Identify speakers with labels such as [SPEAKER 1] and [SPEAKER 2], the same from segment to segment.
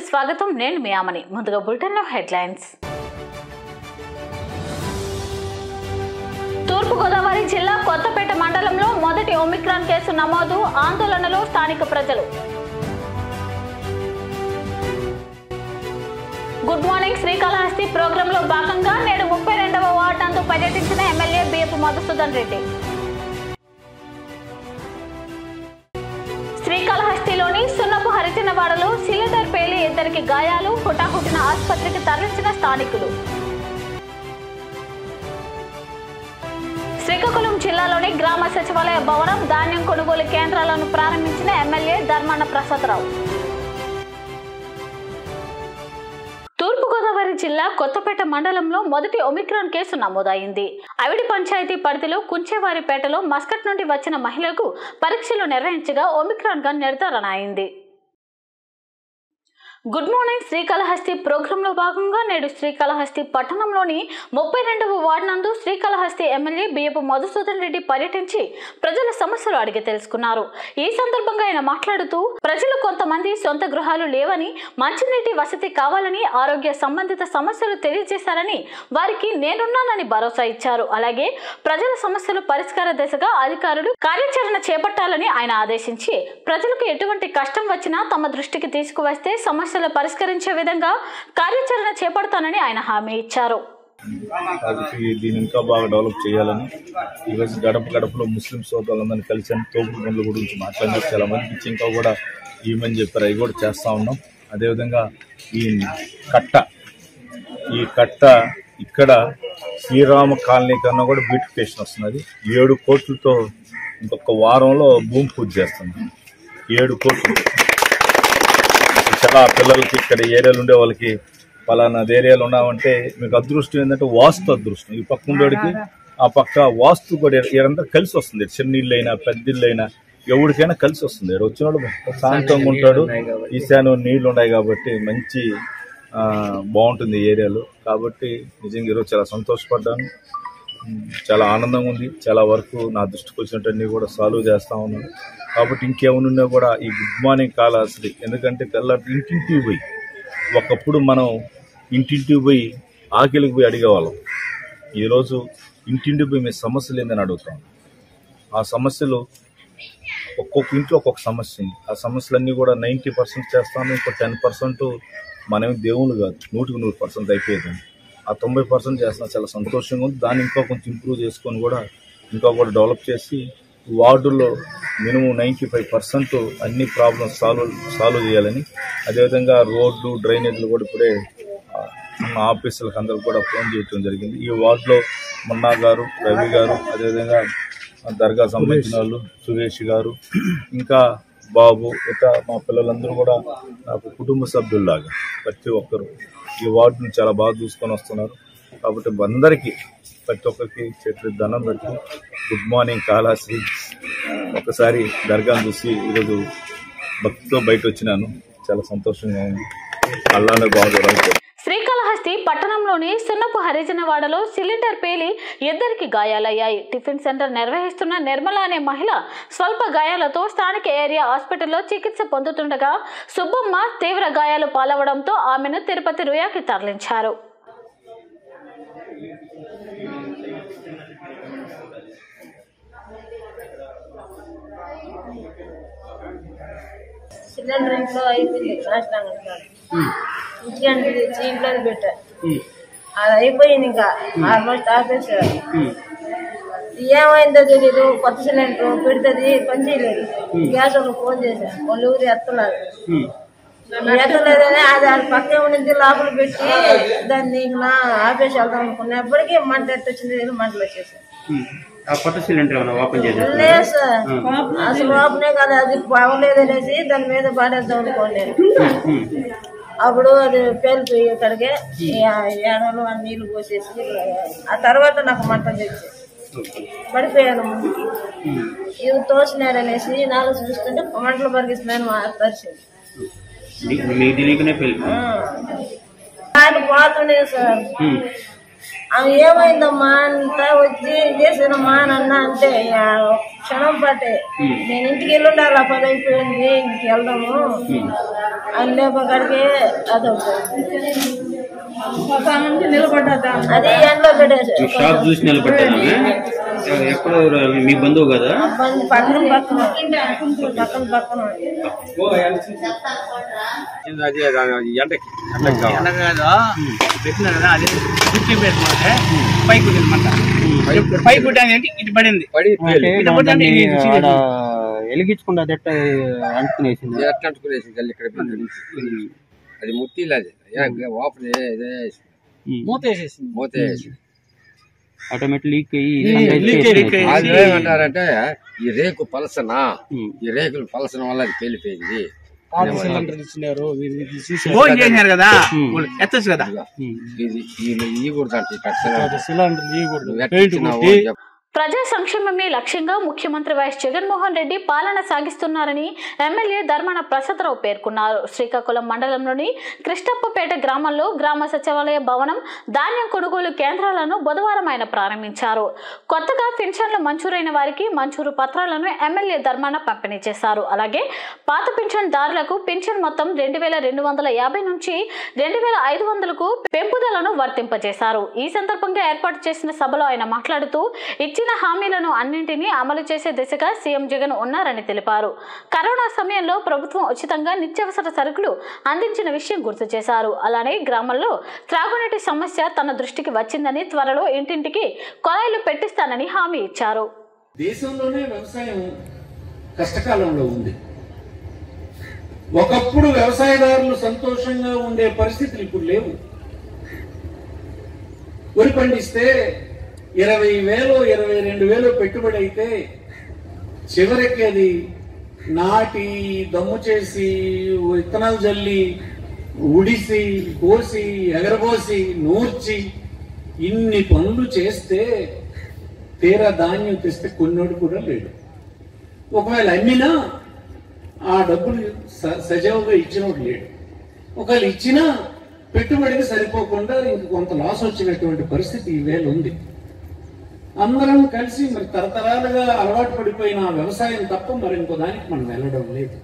[SPEAKER 1] స్వాగతం నేను మీ ఆమని ముందుగా బులెటిన్లో హెడ్లైన్స్ తూర్పుగోదావరి జిల్లా కొత్తపేట మండలంలో మొదటి ఒమిక్రాన్ కేసు నమోదు ఆందోళనలో స్థానిక ప్రజలు గుడ్ మార్నింగ్ శ్రీకాళహస్తి ప్రోగ్రాంలో భాగంగా నేడు ముప్పై రెండవ వార్డు నందు పర్యటించిన ఎమ్మెల్యే బిఎఫ్ మధుసూదన్ రెడ్డి శ్రీకాళహస్తిలోని సున్నపు హరిజనవాడలో సిలిండర్ పేలి ఇద్దరికి గాయాలు హుటాహుటిన ఆసుపత్రికి తరలించిన స్థానికులు శ్రీకాకుళం జిల్లాలోని గ్రామ సచివాలయ భవనం ధాన్యం కొనుగోలు కేంద్రాలను ప్రారంభించిన ఎమ్మెల్యే ధర్మాన ప్రసాదరావు తూర్పుగోదావరి జిల్లా కొత్తపేట మండలంలో మొదటి ఒమిక్రాన్ కేసు నమోదైంది అవిడి పంచాయతీ పరిధిలో కుంచేవారిపేటలో మస్కట్ నుండి వచ్చిన మహిళకు పరీక్షలు నిర్వహించగా ఒమిక్రాన్ గా నిర్ధారణ అయింది గుడ్ మార్నింగ్ శ్రీకాళహస్తి ప్రోగ్రాంలో భాగంగా నేడు శ్రీకాళహస్తి పట్టణంలోని ముప్పై రెండవ వార్డు నందు శ్రీకాళహస్తి ఎమ్మెల్యే బియ్యపు మధుసూదన్ రెడ్డి పర్యటించి ప్రజల సమస్యలు అడిగి తెలుసుకున్నారు ఈ సందర్భంగా ఆయన మాట్లాడుతూ ప్రజలు కొంతమంది సొంత గృహాలు లేవని మంచినీటి వసతి కావాలని ఆరోగ్య సంబంధిత సమస్యలు తెలియజేశారని వారికి నేనున్నానని భరోసా ఇచ్చారు అలాగే ప్రజల సమస్యలు పరిష్కార దిశగా అధికారులు కార్యాచరణ చేపట్టాలని ఆయన ఆదేశించి ప్రజలకు ఎటువంటి కష్టం వచ్చినా తమ దృష్టికి తీసుకువస్తే సమస్యలు పరిష్కరించే విధంగా కార్యాచరణ చేపడతానని ఆయన హామీ ఇచ్చారు
[SPEAKER 2] కాబట్టి దీన్ని ఇంకా బాగా డెవలప్ చేయాలని ఈరోజు గడప గడపలో ముస్లిం సోదరులందరినీ కలిసి తోపుడు పనుల గురించి మాట్లాడినారు చాలా మందికి ఇచ్చి ఇంకా కూడా ఇవ్వమని చెప్పారు అవి కూడా చేస్తూ ఉన్నాం అదేవిధంగా ఈ కట్ట ఈ కట్ట ఇక్కడ శ్రీరామ కాలనీ కన్నా కూడా బ్యూటిఫికేషన్ వస్తున్నది ఏడు కోట్లతో ఇంకొక వారంలో భూమి పూజ చేస్తున్నాం ఏడు కోట్లు చాలా పిల్లలకి ఇక్కడ ఏరియాలో ఉండే వాళ్ళకి పలానా ఏరియాలో ఉన్నామంటే మీకు అదృష్టం ఏంటంటే వాస్తు అదృష్టం ఈ పక్క ఉండేవాడికి ఆ పక్క వాస్తు కూడా ఇదంతా కలిసి వస్తుంది చిన్న ఇల్లు అయినా పెద్ద ఇల్లు అయినా ఎవరికైనా కలిసి వస్తుంది ఇక్కడ వచ్చినోడు శాంతంగా ఉంటాడు ఈశాన్యం నీళ్లు ఉన్నాయి కాబట్టి మంచి ఆ, బాగుంటుంది ఈ ఏరియాలో కాబట్టి నిజంగా ఈరోజు చాలా సంతోషపడ్డాను ఉమ్, చాలా ఆనందంగా ఉంది చాలా వరకు నా దృష్టికి వచ్చినట్టన్నీ కూడా సాల్వ్ చేస్తా ఉన్నాను కాబట్టి ఇంకేమనున్నా కూడా ఈ గుడ్ మార్నింగ్ కాల్ అసలు ఎందుకంటే తెల్ల ఇంటింటికి పోయి ఒకప్పుడు మనం ఇంటింటికి పోయి ఆకలికి పోయి అడిగేవాళ్ళం ఈరోజు ఇంటింటికి పోయి మీ సమస్యలు ఏందని అడుగుతాం ఆ సమస్యలు ఒక్కొక్క ఇంట్లో ఒక్కొక్క సమస్య ఉంది ఆ సమస్యలన్నీ కూడా నైంటీ పర్సెంట్ చేస్తాను ఇంకో టెన్ పర్సెంట్ మనమే దేవుళ్ళు కాదు నూటికి నూరు పర్సెంట్ అయిపోయింది ఆ తొంభై పర్సెంట్ చేస్తున్నా చాలా సంతోషంగా ఉంది దాన్ని ఇంకా కొంచెం ఇంప్రూవ్ చేసుకొని కూడా ఇంకా కూడా డెవలప్ చేసి వార్డుల్లో మినిమం నైంటీ ఫైవ్ పర్సెంట్ అన్ని ప్రాబ్లమ్స్ సాల్వ్ సాల్వ్ చేయాలని అదేవిధంగా రోడ్లు డ్రైనేజీలు కూడా ఇప్పుడే ఆ, మన ఆఫీసులకు అందరికి కూడా ఫోన్ చేయడం జరిగింది ఈ వార్డులో మున్నా గారు రవి గారు అదేవిధంగా దర్గా సంబంధించిన వాళ్ళు సురేష్ గారు ఇంకా బాబు ఇక మా పిల్లలందరూ కూడా నాకు కుటుంబ సభ్యుల్లాగా ప్రతి ఒక్కరు ఈ వార్డుని చాలా బాగా చూసుకొని వస్తున్నారు కాబట్టి అందరికీ ప్రతి ఒక్కరికి చెట్లు దండం పెడుతూ గుడ్ మార్నింగ్ కాళాశ్రీ ఒకసారి దర్గాను చూసి ఈరోజు భక్తితో బయట వచ్చినాను చాలా సంతోషంగా ఉంది అల్లానే బాగా
[SPEAKER 1] శ్రీకాళహస్తి పట్టణంలోని సున్నపు హరిజనవాడలో సిలిండర్ పేలి ఇద్దరికి గాయాలయ్యాయి టిఫిన్ సెంటర్ నిర్వహిస్తున్న నిర్మల అనే మహిళ స్వల్ప గాయాలతో స్థానిక ఏరియా హాస్పిటల్లో చికిత్స పొందుతుండగా సుబ్బమ్మ తీవ్ర గాయాలు పాలవడంతో ఆమెను తిరుపతి రుయాకి తరలించారు
[SPEAKER 3] సిలిండర్ ఇంట్లో అయిపోయింది నాశనం అంటారు ఇంటికంటే తెచ్చి ఇంట్లో పెట్టా అది అయిపోయింది ఇంకా ఆల్మోస్ట్ ఆపేసారు ఏమైందో తెలీదు కొత్త సిలిండర్ పెడుతుంది పని చేయలేదు గ్యాస్ వాళ్ళు ఫోన్ చేశారు వాళ్ళు ఊరు ఎత్తలేదు ఎత్తలేదని అది అది పక్కే ఉండింది లోపల పెట్టి దాన్ని ఇంకా ఆపేసి వెళ్దాం అనుకున్నప్పటికీ మంట ఎట్ట వచ్చింది తెలియదు మంటలు వచ్చేసాయి
[SPEAKER 4] ఆ కొత్త సిలిండర్ ఏమైనా ఓపెన్ చేసేసి
[SPEAKER 3] లేదు సార్ అసలు ఓపెనే కాదు అది బాగలేదు అనేసి దాని మీద పాడేద్దాం అనుకోండి నేను అప్పుడు అది పేలిపోయి ఇక్కడికి ఏడవలు ఆ నీళ్లు పోసేసి ఆ తర్వాత నాకు మంట తెచ్చి పడిపోయాను ముందుకి ఇవి తోసినారనేసి నాలుగు చూస్తుంటే మంటలు పరిగిస్తున్నాను మా పరిస్థితి
[SPEAKER 4] మీకు తెలియకనే పెళ్ళి
[SPEAKER 3] ఆయన పోతుండే సార్ ఆమె ఏమైందమ్మా అంతా వచ్చి చేసానమ్మా అని అన్నా అంటే ఆ క్షణం పాటే నేను ఇంటికి వెళ్ళి ఉండాలి పది అయిపోయింది ఇంటికి వెళ్దాము అని లేపకాడికి అదొకటి అది ఎండలో పెట్టేసి
[SPEAKER 4] మీ షాప్ చూసి నిలబడ్డాను ఎక్కడో మీ బంధువు కదా
[SPEAKER 3] బండి పక్కన పక్కన పక్కన పక్కన
[SPEAKER 5] ఎండకి పెట్టినా కదా అది కుర్చీ పెట్టుకుంటే పైకి కుట్టిందన్నమాట పైకి కుట్టానికి ఇటు పడింది ఇటు పడ్డానికి ఇది
[SPEAKER 6] ఆడ వెలిగించకుండా అది ఎట్ట అంటుకునేసింది
[SPEAKER 7] ఎట్లా అంటుకునేసి గల్లి ఇక్కడ బిందు నుంచి. అది ముట్టిలు అది ఓపెన్ ఇదే
[SPEAKER 5] మూత వేసేసింది
[SPEAKER 7] మూత వేసి
[SPEAKER 6] ఆటోమేటిక్ లీక్ అయ్యి
[SPEAKER 5] లీక్ అయ్యి, లీక్ అయ్యి.
[SPEAKER 7] వాళ్ళు ఏమంటారంటే ఈ రేకు పలసనా ఈ రేకులు పలసన వల్ల అది పేలిపోయింది
[SPEAKER 5] ఫోన్ చేసినారు కదా వాళ్ళు ఎత్తచ్చు కదా
[SPEAKER 7] ఇది ఈ- ఈ కూడా దాంట్లో ఇక్కడ
[SPEAKER 5] సిలిండర్
[SPEAKER 7] నువ్వు ఎట్లా ఇచ్చినావో చెప్పు.
[SPEAKER 1] ప్రజా సంక్షేమమే లక్ష్యంగా ముఖ్యమంత్రి వైఎస్ జగన్మోహన్ రెడ్డి పాలన సాగిస్తున్నారని ఎమ్మెల్యే ధర్మాన ప్రసాదరావు పేర్కొన్నారు శ్రీకాకుళం మండలంలోని కృష్ణప్పపేట గ్రామంలో గ్రామ సచివాలయ భవనం ధాన్యం కొనుగోలు కేంద్రాలను బుధవారం ఆయన ప్రారంభించారు కొత్తగా పింఛన్లు మంజూరైన వారికి మంజూరు పత్రాలను ఎమ్మెల్యే ధర్మాన పంపిణీ చేశారు అలాగే పాత పింఛన్దారులకు పింఛన్ మొత్తం రెండు వేల రెండు వందల యాభై నుంచి రెండు వేల ఐదు వందలకు పెంపుదలను వర్తింపజేశారు ఈ సందర్భంగా ఏర్పాటు చేసిన సభలో ఆయన మాట్లాడుతూ ఇచ్చిన హామీలను అన్నింటినీ అమలు చేసే దిశగా సీఎం జగన్ ఉన్నారని తెలిపారు కరోనా సమయంలో ప్రభుత్వం ఉచితంగా నిత్యావసర సరుకులు అందించిన విషయం గుర్తు చేశారు అలానే గ్రామంలో త్రాగునీటి సమస్య తన దృష్టికి వచ్చిందని త్వరలో ఇంటింటికి కొలాయిలు పెట్టిస్తానని హామీ ఇచ్చారు
[SPEAKER 8] దేశంలోనే వ్యవసాయం కష్టకాలంలో ఉంది ఒకప్పుడు వ్యవసాయదారులు సంతోషంగా ఉండే పరిస్థితులు ఇప్పుడు లేవు వరి పండిస్తే ఇరవై వేలు ఇరవై రెండు వేలు పెట్టుబడి అయితే చివరికి అది నాటి దమ్ము చేసి విత్తనాలు జల్లి ఉడిసి కోసి ఎగరబోసి నూర్చి ఇన్ని పనులు చేస్తే తీరా ధాన్యం తెస్తే కొన్నోడు కూడా లేడు ఒకవేళ అమ్మినా ఆ డబ్బులు స- సజావుగా ఇచ్చినోడు లేడు ఒకవేళ ఇచ్చినా పెట్టుబడికి సరిపోకుండా ఇంక కొంత లాస్ వచ్చినటువంటి పరిస్థితి ఈవేళ ఉంది అందరం కలిసి మరి తరతరాలుగా అలవాటు పడిపోయిన ఆ వ్యవసాయం తప్ప మరి ఇంకో దానికి మనం వెళ్ళడం లేదు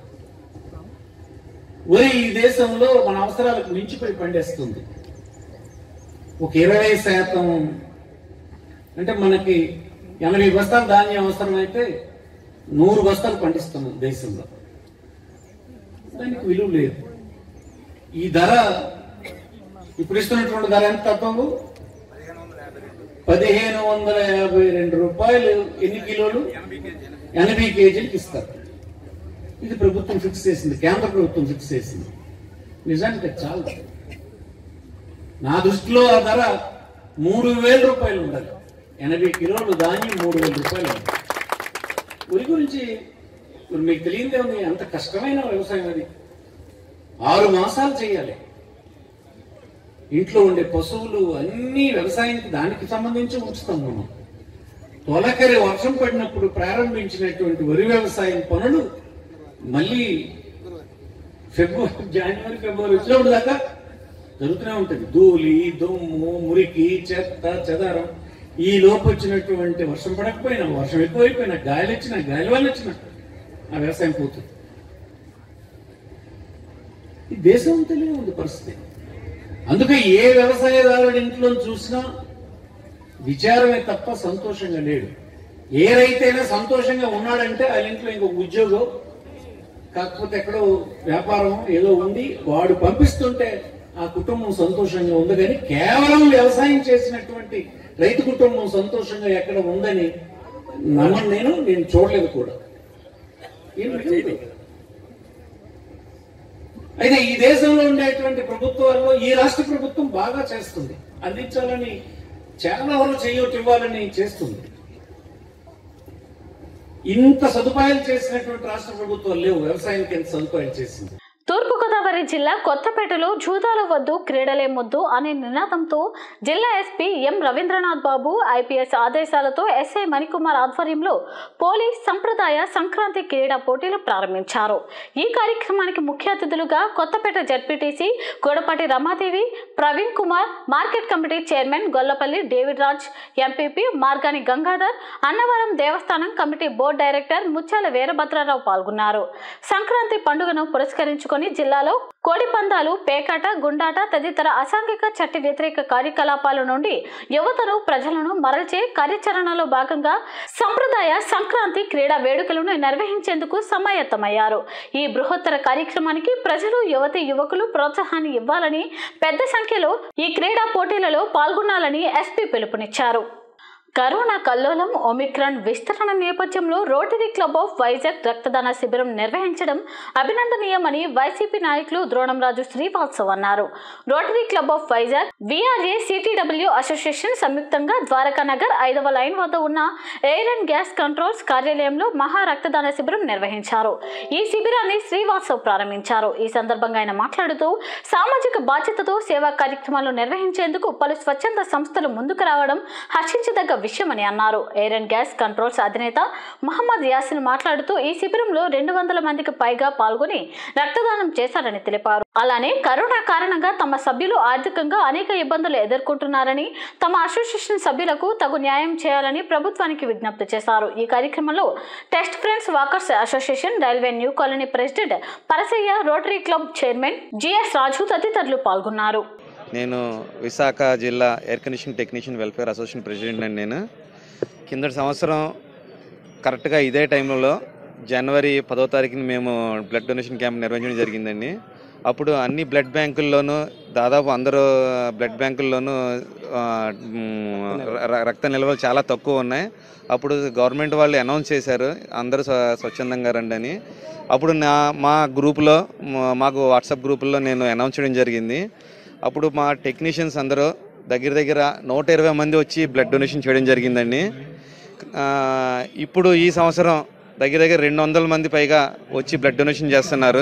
[SPEAKER 8] వరి ఈ దేశంలో మన అవసరాలకు మించిపోయి పండేస్తుంది ఒక ఇరవై శాతం అంటే మనకి ఎనభై బస్తాలు ధాన్యం అవసరమైతే నూరు బస్తాలు పండిస్తున్నాం దేశంలో దానికి విలువ లేదు ఈ ధర ఇప్పుడు ఇస్తున్నటువంటి ధర ఎంత తప్పవు పదిహేను వందల యాభై రెండు రూపాయలు ఎన్ని కిలోలు ఎనభై కేజీలకు ఇస్తారు ఇది ప్రభుత్వం ఫిక్స్ చేసింది కేంద్ర ప్రభుత్వం ఫిక్స్ చేసింది నిజానికి అది చాలు నా దృష్టిలో ఆ ధర మూడు వేల రూపాయలు ఉండాలి ఎనభై కిలోలు ధాన్యం మూడు వేల రూపాయలు ఉండాలి ఉరి గురించి ఇప్పుడు మీకు తెలియదే ఉంది అంత కష్టమైన వ్యవసాయం అది ఆరు మాసాలు చేయాలి ఇంట్లో ఉండే పశువులు అన్ని వ్యవసాయానికి దానికి సంబంధించి ఉంచుతాం మనం తొలకరి వర్షం పడినప్పుడు ప్రారంభించినటువంటి వరి వ్యవసాయం పనులు మళ్ళీ ఫిబ్రవరి జనవరి ఫిబ్రవరి వచ్చినప్పుడు దాకా జరుగుతూనే ఉంటుంది ధూళి దుమ్ము మురికి చెత్త చెదారం ఈ లోపు వచ్చినటువంటి వర్షం పడకపోయినా వర్షం ఎక్కువైపోయినా గాలి వచ్చినా గాలి వల్ల వచ్చినా ఆ వ్యవసాయం పోతుంది ఈ దేశం అంతలే ఉంది పరిస్థితి అందుకే ఏ వ్యవసాయదారుడి ఇంట్లో చూసినా విచారమే తప్ప సంతోషంగా లేడు ఏ రైతైనా సంతోషంగా ఉన్నాడంటే ఆ ఇంట్లో ఇంకొక ఉద్యోగం కాకపోతే ఎక్కడో వ్యాపారం ఏదో ఉంది వాడు పంపిస్తుంటే ఆ కుటుంబం సంతోషంగా ఉంది కానీ కేవలం వ్యవసాయం చేసినటువంటి రైతు కుటుంబం సంతోషంగా ఎక్కడ ఉందని నమ్మను నేను నేను చూడలేదు కూడా ఏం లేదు. అయితే ఈ దేశంలో ఉండేటువంటి ప్రభుత్వాల్లో ఈ రాష్ట్ర ప్రభుత్వం బాగా చేస్తుంది అందించాలని చాలా వరకు చేయొట్టు ఇవ్వాలని చేస్తుంది ఇంత సదుపాయాలు చేసినటువంటి రాష్ట్ర ప్రభుత్వాలు లేవు వ్యవసాయానికి ఎంత సదుపాయాలు చేసింది
[SPEAKER 1] తూర్పుగోదావరి జిల్లా కొత్తపేటలో జూదాల వద్దు క్రీడలే ముద్దు అనే నినాదంతో జిల్లా SP M Ravindranath Babu IPS ఆదేశాలతో ఎస్ఐ మణికుమార్ ఆధ్వర్యంలో పోలీస్ సంప్రదాయ సంక్రాంతి క్రీడా పోటీలు ప్రారంభించారు ఈ కార్యక్రమానికి ముఖ్య అతిథులుగా Kothapeta ZPTC Godapati Ramadevi Praveen Kumar market committee chairman Gollapalli David Raj MPP Margani Gangadhar Annavaram దేవస్థానం కమిటీ బోర్డు డైరెక్టర్ ముత్యాల వీరభద్రారావు పాల్గొన్నారు సంక్రాంతి పండుగను పురస్కరించుకొని పురస్కరించుకొని జిల్లాలో కోడి పందాలు పేకాట గుండాట తదితర అసాంఘిక చట్ట వ్యతిరేక కార్యకలాపాల నుండి యువతను ప్రజలను మరల్చే కార్యాచరణలో భాగంగా సంప్రదాయ సంక్రాంతి క్రీడా వేడుకలను నిర్వహించేందుకు సమాయత్తమయ్యారు ఈ బృహత్తర కార్యక్రమానికి ప్రజలు యువతి యువకులు ప్రోత్సాహాన్ని ఇవ్వాలని పెద్ద సంఖ్యలో ఈ క్రీడా పోటీలలో పాల్గొనాలని ఎస్పీ పిలుపునిచ్చారు కరోనా కల్లోలం ఒమిక్రాన్ విస్తరణ నేపథ్యంలో రోటరీ క్లబ్ ఆఫ్ వైజాగ్ రక్తదాన శిబిరం నిర్వహించడం అభినందనీయమని వైసీపీ నాయకులు ద్రోణంరాజు శ్రీవాత్సవ్ అన్నారు Rotary Club of Vizag VRA సిటీడబ్ల్యూ అసోసియేషన్ సంయుక్తంగా ద్వారకా నగర్ ఐదవ లైన్ వద్ద ఉన్న ఎయిర్ అండ్ గ్యాస్ కంట్రోల్స్ కార్యాలయంలో మహా రక్తదాన శిబిరం నిర్వహించారు ఈ శిబిరాన్ని శ్రీవాత్సవ్ ప్రారంభించారు ఈ సందర్భంగా ఆయన మాట్లాడుతూ సామాజిక బాధ్యతతో సేవా కార్యక్రమాలు నిర్వహించేందుకు పలు స్వచ్ఛంద సంస్థలు ముందుకు రావడం హర్షించదగ్గ విషయమని అన్నారు ఎయిర్ అండ్ గ్యాస్ కంట్రోల్స్ అధినేత మహమ్మద్ యాసిన్ మాట్లాడుతూ ఈ శిబిరంలో రెండు వందల మందికి పైగా పాల్గొని రక్తదానం చేశారని తెలిపారు అలానే కరోనా కారణంగా తమ సభ్యులు ఆర్థికంగా అనేక ఇబ్బందులు ఎదుర్కొంటున్నారని తమ అసోసియేషన్ సభ్యులకు తగు న్యాయం చేయాలని ప్రభుత్వానికి విజ్ఞప్తి చేశారు ఈ కార్యక్రమంలో test friends walkers association railway new colony president Parasayya Rotary Club chairman GS Raju తదితరులు పాల్గొన్నారు
[SPEAKER 9] నేను విశాఖ జిల్లా air condition technician welfare association president అండి నేను కిందటి సంవత్సరం కరెక్ట్గా ఇదే టైంలో జనవరి పదో తారీఖున మేము బ్లడ్ డొనేషన్ క్యాంప్ నిర్వహించడం జరిగిందండి అప్పుడు అన్ని బ్లడ్ బ్యాంకుల్లోనూ దాదాపు అందరూ బ్లడ్ బ్యాంకుల్లోనూ ఆ, మ్, ర- రక్త నిల్వలు చాలా తక్కువ ఉన్నాయి అప్పుడు గవర్నమెంట్ వాళ్ళు అనౌన్స్ చేశారు అందరూ స్వ- స్వచ్ఛందంగా రండి అని అప్పుడు నా మా గ్రూపులో మా- మాకు వాట్సాప్ గ్రూపుల్లో నేను అనౌన్స్ చేయడం జరిగింది అప్పుడు మా టెక్నీషియన్స్ అందరూ దగ్గర దగ్గర నూట ఇరవై మంది వచ్చి బ్లడ్ డొనేషన్ చేయడం జరిగిందండి ఆ, ఇప్పుడు ఈ సంవత్సరం దగ్గర దగ్గర రెండు వందల మంది పైగా వచ్చి బ్లడ్ డొనేషన్ చేస్తున్నారు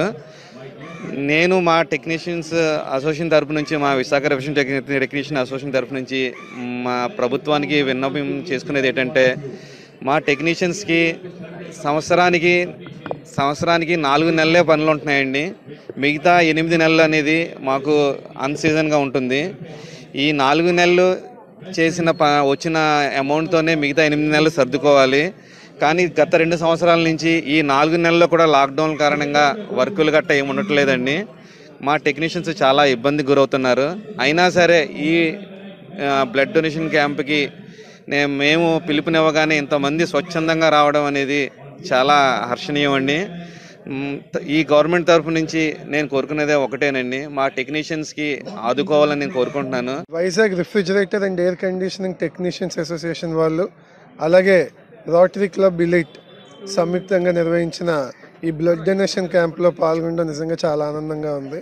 [SPEAKER 9] నేను మా టెక్నీషియన్స్ అసోసియేషన్ తరపు నుంచి మా విశాఖ రెవిషన్ టెక్నీషియన్ అసోసియేషన్ తరపు నుంచి మా ప్రభుత్వానికి విన్నపం చేసుకునేది ఏంటంటే మా టెక్నీషియన్స్కి సంవత్సరానికి సంవత్సరానికి నాలుగు నెలలే పనులు ఉంటున్నాయండి మిగతా ఎనిమిది నెలలు అనేది మాకు అన్ సీజన్గా ఉంటుంది ఈ నాలుగు నెలలు చేసిన ప వచ్చిన అమౌంట్తోనే మిగతా ఎనిమిది నెలలు సర్దుకోవాలి కానీ గత రెండు సంవత్సరాల నుంచి ఈ నాలుగు నెలల్లో కూడా లాక్డౌన్ కారణంగా వర్కులు గట్ట ఏమి ఉండట్లేదండి మా టెక్నీషియన్స్ చాలా ఇబ్బంది గురవుతున్నారు అయినా సరే ఈ ఆ, బ్లడ్ డొనేషన్ క్యాంప్కి నేను మేము పిలుపునివ్వగానే ఇంతమంది స్వచ్ఛందంగా రావడం అనేది చాలా హర్షణీయం అండి మ్, త- ఈ గవర్నమెంట్ తరఫు నుంచి నేను కోరుకునేదే ఒకటేనండి మా టెక్నీషియన్స్కి ఆదుకోవాలని నేను కోరుకుంటున్నాను
[SPEAKER 10] Vizag refrigerator and air conditioning technicians association వాళ్ళు అలాగే రోటరీ క్లబ్ ఇలైట్ సంయుక్తంగా నిర్వహించిన ఈ బ్లడ్ డొనేషన్ క్యాంప్లో పాల్గొనడం నిజంగా చాలా ఆనందంగా ఉంది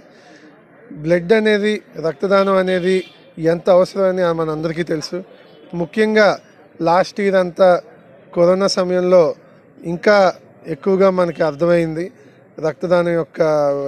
[SPEAKER 10] బ్లడ్ అనేది రక్తదానం అనేది ఎంత అవసరమని మనందరికీ తెలుసు ముఖ్యంగా లాస్ట్ ఇయర్ అంతా కరోనా సమయంలో ఇంకా ఎక్కువగా మనకి అర్థమైంది రక్తదానం యొక్క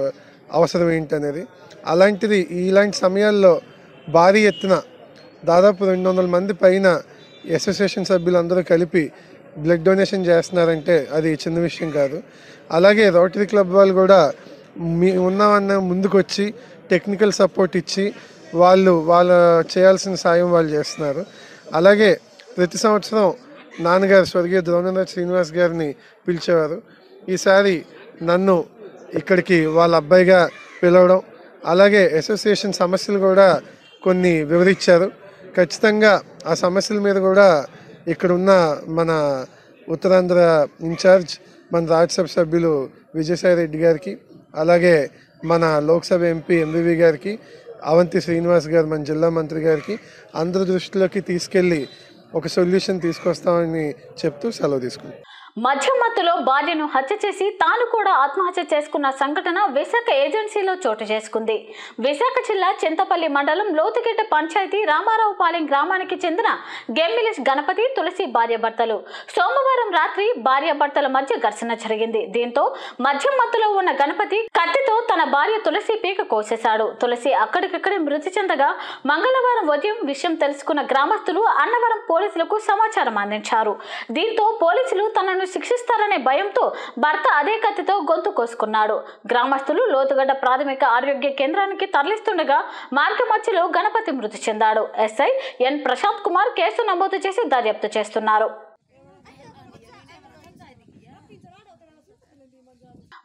[SPEAKER 10] అవసరం ఏంటనేది అలాంటిది ఇలాంటి సమయాల్లో భారీ ఎత్తున దాదాపు రెండు వందల మంది పైన అసోసియేషన్ సభ్యులందరూ కలిపి బ్లడ్ డొనేషన్ చేస్తున్నారంటే అది చిన్న విషయం కాదు అలాగే రోటరీ క్లబ్ వాళ్ళు కూడా మీ ఉన్నవన్న ముందుకు వచ్చి టెక్నికల్ సపోర్ట్ ఇచ్చి వాళ్ళు వాళ్ళ చేయాల్సిన సాయం వాళ్ళు చేస్తున్నారు అలాగే ప్రతి సంవత్సరం నాన్నగారు స్వర్గీయ ద్రోణరాజ్ శ్రీనివాస్ గారిని పిలిచేవారు ఈసారి నన్ను ఇక్కడికి వాళ్ళ అబ్బాయిగా పిలవడం అలాగే అసోసియేషన్ సమస్యలు కూడా కొన్ని వివరించారు ఖచ్చితంగా ఆ సమస్యల మీద కూడా ఇక్కడ ఉన్న మన ఉత్తరాంధ్ర ఇన్ఛార్జ్ మన రాజ్యసభ సభ్యులు విజయసాయి రెడ్డి గారికి అలాగే మన లోక్సభ ఎంపీ ఎంవివి గారికి అవంతి శ్రీనివాస్ గారు మన జిల్లా మంత్రి గారికి అందరి దృష్టిలోకి తీసుకెళ్ళి ఒక సొల్యూషన్ తీసుకొస్తామని చెప్తూ సెలవు తీసుకుంటాం
[SPEAKER 1] మద్యం మత్తులో భార్యను హత్య చేసి తాను కూడా ఆత్మహత్య చేసుకున్న సంఘటన విశాఖ ఏజెన్సీలో చోటు చేసుకుంది విశాఖ జిల్లా చింతపల్లి మండలం లోతుగెడ్డ పంచాయతీ రామారావుపాలెం గ్రామానికి చెందిన గెమ్మిలిస్ గణపతి తులసి భార్యాభర్తలు సోమవారం రాత్రి భార్యాభర్తల మధ్య ఘర్షణ జరిగింది దీంతో మద్యం మత్తులో ఉన్న గణపతి కత్తితో తన భార్య తులసి పీక కోసేశాడు తులసి అక్కడికక్కడే మృతి చెందగా మంగళవారం ఉదయం విషయం తెలుసుకున్న గ్రామస్తులు అన్నవరం పోలీసులకు సమాచారం అందించారు దీంతో పోలీసులు తనను శిక్షిస్తారనే భయంతో భర్త అదే కత్తితో గొంతు కోసుకున్నాడు గ్రామస్తులు లోతుగడ్డ ప్రాథమిక ఆరోగ్య కేంద్రానికి తరలిస్తుండగా మార్గమధ్యలో గణపతి మృతి చెందాడు SI N Prashanth Kumar case నమోదు చేసి దర్యాప్తు చేస్తున్నారు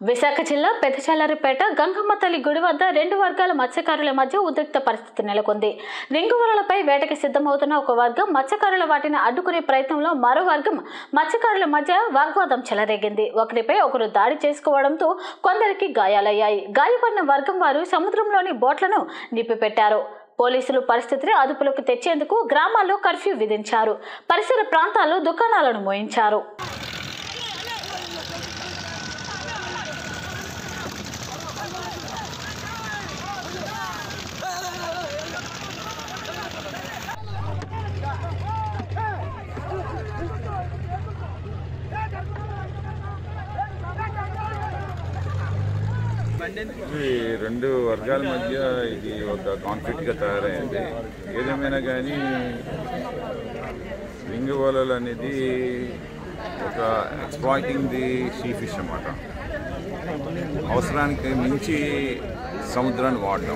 [SPEAKER 1] విశాఖ జిల్లా పెద్దచల్లారిపేట గంగమ్మ తల్లి గుడి వద్ద రెండు వర్గాల మత్స్యకారుల మధ్య ఉద్రిక్త పరిస్థితి నెలకొంది రింగు వలలపై వేటకి సిద్ధమవుతున్న ఒక వర్గం మత్స్యకారుల వాటిని అడ్డుకునే ప్రయత్నంలో మరో వర్గం మత్స్యకారుల మధ్య వాగ్వాదం చెలరేగింది ఒకరిపై ఒకరు దాడి చేసుకోవడంతో కొందరికి గాయాలయ్యాయి గాయపడిన వర్గం వారు సముద్రంలోని బోట్లను నిప్పిపెట్టారు పోలీసులు పరిస్థితిని అదుపులోకి తెచ్చేందుకు గ్రామాల్లో కర్ఫ్యూ విధించారు పరిసర ప్రాంతాల్లో దుకాణాలను మోయించారు
[SPEAKER 11] ఈ రెండు వర్గాల మధ్య ఇది ఒక కాన్ఫ్లిక్ట్ గా తయారైంది ఏదేమైనా కానీ రింగ్ వలలు అనేది ఒక ఎక్స్ప్లాయిటింగ్ ది సీ ఫిష్ అన్నమాట అవసరానికి మించి సముద్రాన్ని వాడడం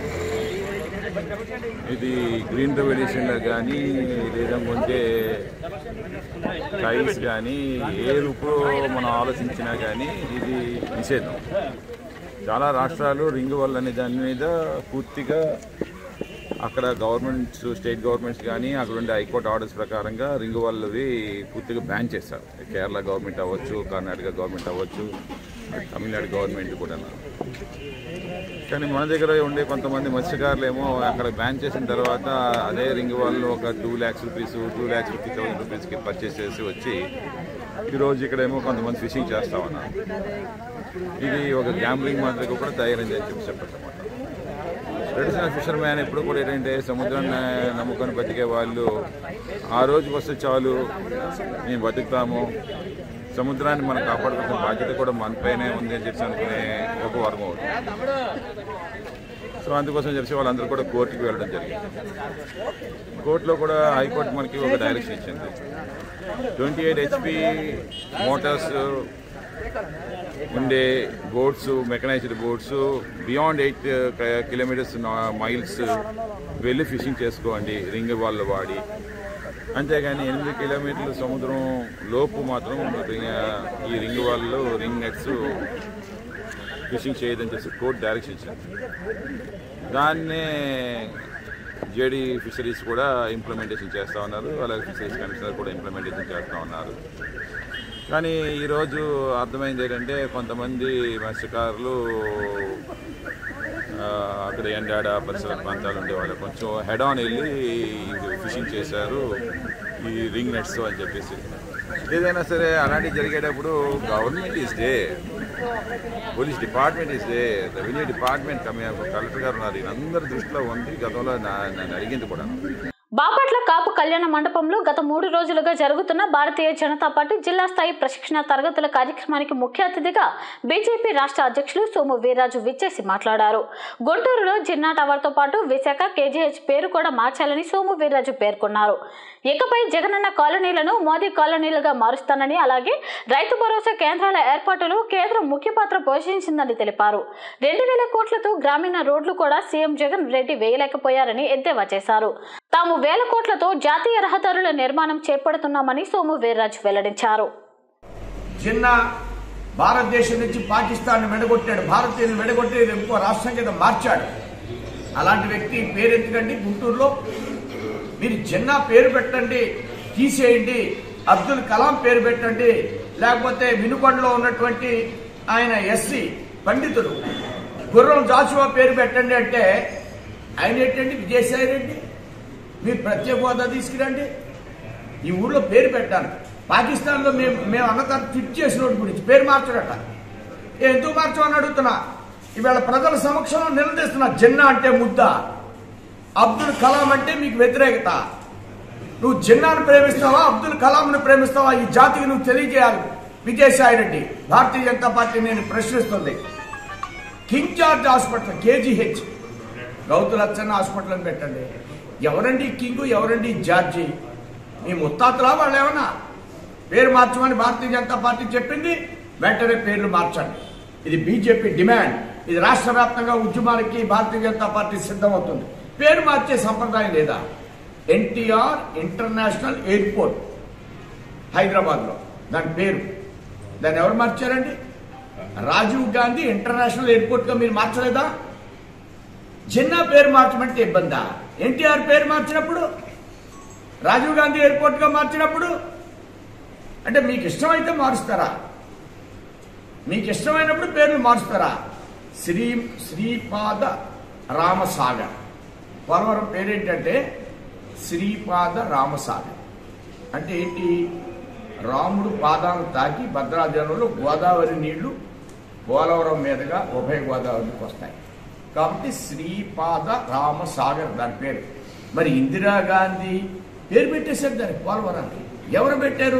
[SPEAKER 11] ఇది గ్రీన్ రెవల్యూషన్లో కానీ లేదంటే టైల్స్ కానీ ఏ రూపంలో మనం ఆలోచించినా కానీ ఇది నిషేధం చాలా రాష్ట్రాలు రింగ్ వల్ల అనే దాని మీద పూర్తిగా అక్కడ గవర్నమెంట్స్ స్టేట్ గవర్నమెంట్స్ కానీ అక్కడ ఉండే హైకోర్టు ఆర్డర్స్ ప్రకారంగా రింగ్ వాళ్ళవి పూర్తిగా బ్యాన్ చేస్తారు కేరళ గవర్నమెంట్ అవ్వచ్చు కర్ణాటక గవర్నమెంట్ అవ్వచ్చు తమిళనాడు గవర్నమెంట్ కూడా కానీ మన దగ్గర ఉండే కొంతమంది మత్స్యకారులు ఏమో అక్కడ బ్యాన్ చేసిన తర్వాత అదే రింగ్ వాళ్ళు ఒక two lakhs rupees two lakhs fifty thousand రూపీస్కి పర్చేస్ చేసి వచ్చి ఈరోజు ఇక్కడేమో కొంతమంది ఫిషింగ్ చేస్తామన్నారు ఇది ఒక గ్యాంబ్లింగ్ మాదిరిగా కూడా తయారైంది అని చెప్పి చెప్పచ్చన్నమాట ట్రెడిషనల్ ఫిషర్ మ్యాన్ ఎప్పుడు కూడా ఏంటంటే సముద్రాన్ని నమ్ముకొని బతికే వాళ్ళు ఆ రోజు వస్తే చాలు మేము బతుకుతాము సముద్రాన్ని మనం కాపాడుకునే బాధ్యత కూడా మనపైనే ఉంది అని చెప్పి అనుకునే ఒక వర్గం అవుతుంది సో అందుకోసం చెప్పి వాళ్ళందరూ కూడా కోర్టుకి వెళ్ళడం జరిగింది కోర్టులో కూడా హైకోర్టు మనకి ఒక డైరెక్షన్ ఇచ్చింది ట్వంటీ ఎయిట్ హెచ్పి మోటార్స్ ఉండే boats mechanised boats beyond eight kilometres miles వెళ్ళి ఫిషింగ్ చేసుకోండి రింగ్ వాళ్ళు వాడి అంతేగాని ఎనిమిది కిలోమీటర్ల సముద్రం లోపు మాత్రం రింగ్- ఈ రింగ్ వాళ్ళు రింగ్ నెట్స్ ఫిషింగ్ చేయదని చెప్పి కోర్టు డైరెక్షన్ ఇచ్చింది దాన్నే జేడీ ఫిషరీస్ కూడా ఇంప్లిమెంటేషన్ చేస్తూ ఉన్నారు అలాగే ఫిషరీస్ కమిషనర్ కూడా ఇంప్లిమెంటేషన్ చేస్తూ ఉన్నారు కానీ ఈరోజు అర్థమైంది ఏంటంటే కొంతమంది మత్స్యకారులు ఆ, అక్కడ ఎండాడ పరిసర ప్రాంతాలు ఉండే వాళ్ళు కొంచెం హెడ్ ఆన్ వెళ్ళి ఫిషింగ్ చేశారు ఈ రింగ్ నెట్స్ అని చెప్పేసి ఏదైనా సరే అలాంటివి జరిగేటప్పుడు government is the police department is the revenue department కమి- కలెక్టర్ గారు ఉన్నారు వీళ్ళందరి దృష్టిలో ఉంది గతంలో నా- నన్ను అడిగింది కూడా
[SPEAKER 1] బాపట్ల కాపు కళ్యాణ మండపంలో గత మూడు రోజులుగా జరుగుతున్న భారతీయ జనతా పార్టీ జిల్లా స్థాయి ప్రశిక్షణ తరగతుల కార్యక్రమానికి ముఖ్య అతిథిగా బీజేపీ రాష్ట్ర అధ్యక్షులు సోము వీర్రాజు విచ్చేసి మాట్లాడారు గుంటూరులో జిన్నా టవర్తో పాటు విశాఖ కేజీహెచ్ పేరు కూడా మార్చాలని సోము వీర్రాజు పేర్కొన్నారు ఇకపై జగనన్న కాలనీలను మోదీ కాలనీలుగా మారుస్తానని అలాగే రైతు భరోసా కేంద్రాల ఏర్పాటులో కేంద్రం ముఖ్య పాత్ర పోషించిందని తెలిపారు రెండు వేల కోట్లతో గ్రామీణ రోడ్లు కూడా సీఎం జగన్ రెడ్డి వేయలేకపోయారని ఎద్దేవా చేశారు తాము వేల కోట్లతో జాతీయ రహదారుల నిర్మాణం చేపడుతున్నామని సోము వీర్రాజు వెల్లడించారు
[SPEAKER 12] చిన్న భారతదేశం నుంచి పాకిస్తాన్ వెడగొట్టాడు భారతీయులు వెడగొట్టి ఇంకో రాష్ట్రం కింద మార్చాడు అలాంటి వ్యక్తి పేరు ఎందుకండి గుంటూరులో మీరు జిన్నా పేరు పెట్టండి తీసేయండి అబ్దుల్ కలాం పేరు పెట్టండి లేకపోతే వినుకొండలో ఉన్నటువంటి ఆయన ఎస్సీ పండితుడు గుర్రం జాషువా పేరు పెట్టండి అంటే ఆయన ఏంటండి విజయసాయి రెడ్డి మీరు ప్రత్యేక హోదా తీసుకురండి ఈ ఊర్లో పేరు పెట్టాను పాకిస్తాన్లో మేము మేము అన్నదాన్ని ట్విట్ చేసిన వాడి గురించి పేరు మార్చడట ఎందుకు మార్చమని అడుగుతున్నా ఇవాళ ప్రజల సమక్షంలో నిలదీస్తున్నా జిన్నా అంటే ముద్ద అబ్దుల్ కలాం అంటే మీకు వ్యతిరేకత నువ్వు జిన్నాను ప్రేమిస్తావా అబ్దుల్ కలాంను ప్రేమిస్తావా ఈ జాతికి నువ్వు తెలియజేయాలి విజయసాయి రెడ్డి భారతీయ జనతా పార్టీ నేను ప్రశ్నిస్తుంది King George Hospital KGH Gouthu Latchanna hospital అని పెట్టండి ఎవరండి కింగ్ ఎవరండి జార్జి మీ ముత్తాతలా వాళ్ళు ఏమన్నా పేరు మార్చమని భారతీయ జనతా పార్టీ చెప్పింది వెంటనే పేర్లు మార్చండి ఇది బీజేపీ డిమాండ్ ఇది రాష్ట్ర వ్యాప్తంగా ఉద్యమాలకి భారతీయ జనతా పార్టీ సిద్ధమవుతుంది పేరు మార్చే సంప్రదాయం లేదా ఎన్టీఆర్ ఇంటర్నేషనల్ ఎయిర్పోర్ట్ హైదరాబాద్లో దాని పేరు దాన్ని ఎవరు మార్చారండి రాజీవ్ గాంధీ ఇంటర్నేషనల్ ఎయిర్పోర్ట్ గా మీరు మార్చలేదా జిన్నా పేరు మార్చమంటే ఇబ్బందా ఎన్టీఆర్ పేరు మార్చినప్పుడు రాజీవ్ గాంధీ ఎయిర్పోర్ట్ గా మార్చినప్పుడు అంటే మీకు ఇష్టమైతే మారుస్తారా మీకు ఇష్టమైనప్పుడు పేర్లు మారుస్తారా శ్రీ శ్రీపాద రామసాగర్ పోలవరం పేరేంటంటే శ్రీపాద రామసాగర్ అంటే ఏంటి రాముడు పాదాలను తాకి భద్రాచలంలో గోదావరి నీళ్లు పోలవరం మీదుగా ఉభయ గోదావరికి వస్తాయి కాబట్టి శ్రీపాద రామసాగర్ దాని పేరు మరి ఇందిరాగాంధీ పేరు పెట్టేశారు దానికి పోలవరానికి ఎవరు పెట్టారు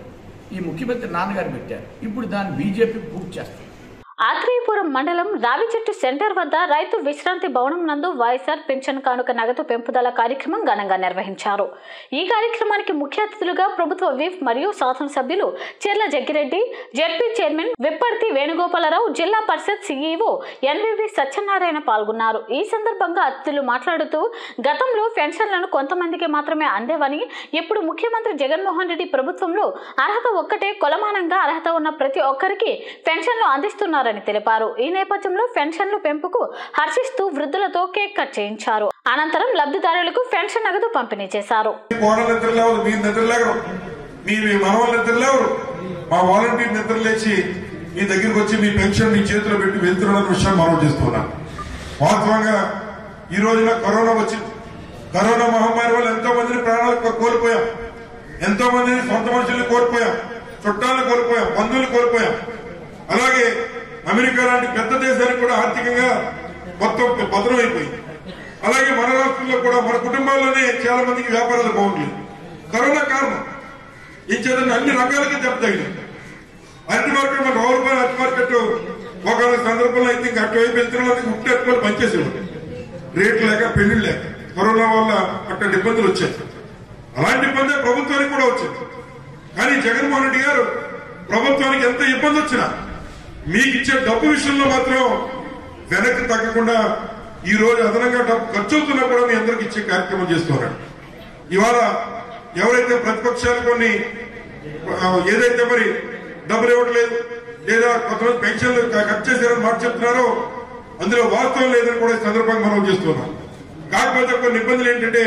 [SPEAKER 12] ఈ ముఖ్యమంత్రి నాన్నగారు పెట్టారు ఇప్పుడు దాన్ని బీజేపీ పూర్తి చేస్తారు
[SPEAKER 1] ఆత్రేయపురం మండలం రావిచెట్టు సెంటర్ వద్ద రైతు విశ్రాంతి భవనం నందు వైఎస్ఆర్ పెన్షన్ కానుక నగదు పెంపుదల కార్యక్రమం ఘనంగా నిర్వహించారు ఈ కార్యక్రమానికి ముఖ్య అతిథులుగా ప్రభుత్వ విప్ మరియు శాసనసభ్యులు చెర్ల జగ్గిరెడ్డి జెడ్పీ చైర్మన్ విప్పర్తి వేణుగోపాలరావు జిల్లా పరిషత్ సీఈఓ ఎన్వివి సత్యనారాయణ పాల్గొన్నారు ఈ సందర్భంగా అతిథులు మాట్లాడుతూ గతంలో పెన్షన్లను కొంతమందికి మాత్రమే అందేవని ఇప్పుడు ముఖ్యమంత్రి జగన్మోహన్ రెడ్డి ప్రభుత్వంలో అర్హత ఒక్కటే కొలమానంగా అర్హత ఉన్న ప్రతి ఒక్కరికి పెన్షన్లు అందిస్తున్నారని తెలిపారు ఈ నేపథ్యంలో పెన్షన్లు పెంపుకు హర్షిస్తూ వృద్ధులతో కేక్ కట్ చేయించారు అనంతరం లబ్ధిదారులకు పెన్షన్ నగదు పంపిణీ చేశారు
[SPEAKER 13] కోడల నిద్రలేవరు మీరు నిద్రలేగరు మీ మీ మనవల నిద్రలేవరు మా వాలంటీర్ నిద్రలేచి మీ దగ్గరికి వచ్చి మీ పెన్షన్ మీ చేతిలో పెట్టి వెళ్తున్న విషయం మనం చేస్తున్నాం వాస్తవంగా ఈ రోజున కరోనా వచ్చింది కరోనా మహమ్మారి వల్ల ఎంతో మందిని ప్రాణాలు కో- కోల్పోయాం ఎంతో మందిని సొంత మనుషుల్ని కోల్పోయాం చుట్టాలను కోల్పోయాం బంధువులు కోల్పోయాం అలాగే అమెరికా లాంటి పెద్ద దేశానికి కూడా ఆర్థికంగా మొత్తం భద్రం అయిపోయింది అలాగే మన రాష్ట్రంలో కూడా మన కుటుంబాల్లోనే చాలా మందికి వ్యాపారాలు బాగుండలేదు కరోనా కారణం ఈ చేత అన్ని రంగాలకి దెబ్బ తగిలింది అరటి మార్కెట్ మన రావులపాలెం అరటి మార్కెట్ ఒక సందర్భంలో అయితే ఇంకా అటువైపు వెళ్తున్న వాళ్ళకి ఉట్టి అట్టుకొని పనిచేసేవాడు రేట్లు లేక పెళ్లిళ్ళు లేక కరోనా వల్ల అక్కడ ఇబ్బందులు వచ్చాయి అలాంటి ఇబ్బంది ప్రభుత్వానికి కూడా వచ్చింది కానీ జగన్మోహన్ రెడ్డి గారు ప్రభుత్వానికి ఎంత ఇబ్బంది వచ్చినా మీకు ఇచ్చే డబ్బు విషయంలో మాత్రం వెనక్కి తగ్గకుండా ఈ రోజు అదనంగా డబ్బు ఖర్చు అవుతున్నా కూడా మీ అందరికి ఇచ్చే కార్యక్రమం చేస్తున్నారు ఇవాళ ఎవరైతే ప్రతిపక్షాలు కొన్ని ఆ, ఏదైతే మరి డబ్బులు ఇవ్వట్లేదు లేదా కొంతమంది పెన్షన్లు క- కట్ చేశారని మాట చెప్తున్నారో అందులో వాస్తవం లేదని కూడా ఈ సందర్భంగా మనం చేస్తున్నాం కాకపోతే కొన్ని ఇబ్బందులు ఏంటంటే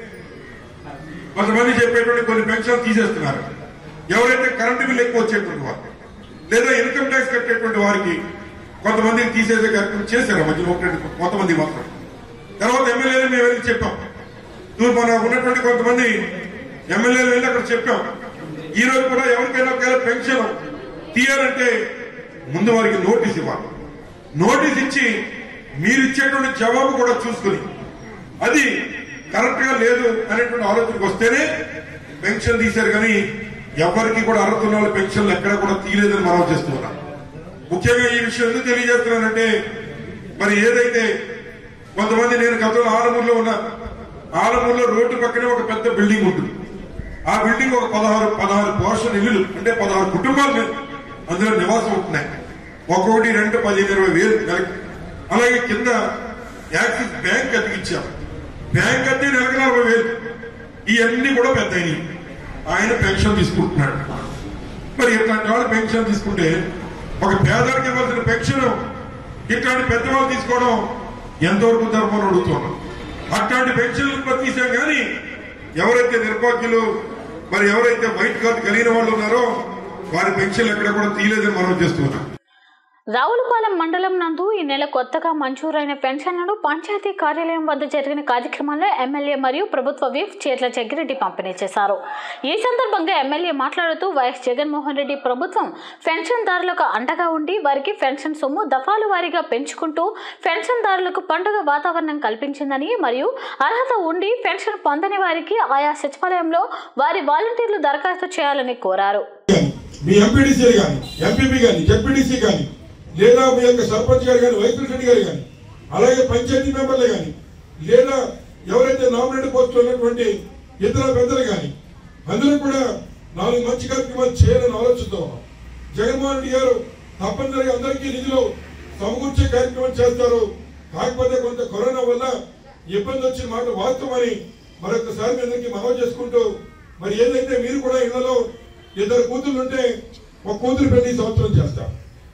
[SPEAKER 13] కొంతమంది చెప్పేటువంటి కొన్ని పెన్షన్ తీసేస్తున్నారు ఎవరైతే కరెంటు బిల్లు ఎక్కువ వచ్చేటువంటి వారు లేదా ఇన్కమ్ ట్యాక్స్ కట్టేటువంటి వారికి కొంతమందికి తీసేసే కార్యక్రమం చేశారు మధ్యలో ఒకటి కొంతమంది మాత్రం తర్వాత ఎమ్మెల్యేలు మేము వెళ్ళి చెప్పాం తూర్పు మన ఉన్నటువంటి కొంతమంది ఎమ్మెల్యేలు వెళ్ళి అక్కడ చెప్పాం ఈ రోజు కూడా ఎవరికైనా ఒకవేళ పెన్షన్ తీయాలంటే ముందు వారికి నోటీస్ ఇవ్వాలి నోటీస్ ఇచ్చి మీరు ఇచ్చేటువంటి జవాబు కూడా చూసుకుని అది కరెక్ట్ గా లేదు అనేటువంటి ఆలోచనకు వస్తేనే పెన్షన్ తీశారు కానీ ఎవరికి కూడా అర్హత ఉన్న వాళ్ళ పెన్షన్లు ఎక్కడ కూడా తీయలేదని మనం చేస్తున్నాం ముఖ్యంగా ఈ విషయం ఎందుకు తెలియజేస్తున్నానంటే మరి ఏదైతే కొంతమంది నేను గతంలో ఆలమూరులో ఉన్నా ఆలమూరులో రోడ్డు పక్కనే ఒక పెద్ద బిల్డింగ్ ఉంటుంది ఆ బిల్డింగ్ ఒక పదహారు పదహారు పోర్షన్ ఇల్లులు అంటే పదహారు కుటుంబాలు అందులో నివాసం ఉంటున్నాయి ఒక్కొక్కటి రెండు పదిహేను ఇరవై వేలు నెలకి అలాగే కింద యాక్సిస్ బ్యాంక్ అతికిచ్చాం బ్యాంక్ అద్దె నెలకు నలభై వేలు ఇవన్నీ కూడా పెద్ద ఆయన పెన్షన్ తీసుకుంటున్నాడు మరి ఇట్లాంటి వాళ్ళు పెన్షన్ తీసుకుంటే ఒక పేదరికి ఇవ్వాల్సిన పెన్షన్ ఇట్లాంటి పెద్దవాళ్ళు తీసుకోవడం ఎంతవరకు ధర్మం అడుగుతున్నాం అట్లాంటి పెన్షన్లు తీసాం కానీ ఎవరైతే నిర్భాగ్యులు మరి ఎవరైతే వైట్ కార్డు కలిగిన వాళ్ళు ఉన్నారో వారి పెన్షన్లు ఎక్కడ కూడా తీయలేదని మనం చేస్తున్నాం
[SPEAKER 1] రావులపాలెం మండలం నందు ఈ నెల కొత్తగా మంజూరైన పెన్షన్లను పంచాయతీ కార్యాలయం వద్ద జరిగిన కార్యక్రమంలో ఎమ్మెల్యే మరియు ప్రభుత్వ విప్ చేట్ల జగ్గిరెడ్డి పంపిణీ చేశారు ఈ సందర్భంగా ఎమ్మెల్యే మాట్లాడుతూ వైఎస్ జగన్మోహన్ రెడ్డి ప్రభుత్వం పెన్షన్దారులకు అండగా ఉండి వారికి పెన్షన్ సొమ్ము దఫాలు వారీగా పెంచుకుంటూ పెన్షన్దారులకు పండుగ వాతావరణం కల్పించిందని మరియు అర్హత ఉండి పెన్షన్ పొందని వారికి ఆయా సచివాలయంలో వారి వాలంటీర్లు దరఖాస్తు చేయాలని కోరారు
[SPEAKER 13] మీ ఎంపీడీసీ కానీ ఎంపీపీ కానీ జెడ్పీడీసీ కానీ లేదా మీ యొక్క సర్పంచ్ గారు కానీ వైస్ ప్రెసిడెంట్ గారు కానీ అలాగే పంచాయతీ మెంబర్లు కానీ లేదా ఎవరైతే నామినేట్ పోస్ట్ ఉన్నటువంటి ఇతర పెద్దలు కానీ అందరూ కూడా నాలుగు మంచి కార్యక్రమాలు చేయాలని ఆలోచిస్తూ ఉన్నాం జగన్మోహన్ రెడ్డి గారు తప్పనిసరిగా అందరికీ నిధులు సమకూర్చే కార్యక్రమం చేస్తారు కాకపోతే కొంత కరోనా వల్ల ఇబ్బంది వచ్చిన మాట వాస్తవమని మరొకసారి మీ అందరికీ మనవి చేసుకుంటూ మరి ఏదైతే మీరు కూడా ఇళ్లలో ఇద్దరు కూతుర్లు ఉంటే ఒక కూతురు పెళ్లి ఈ సంవత్సరం చేస్తాం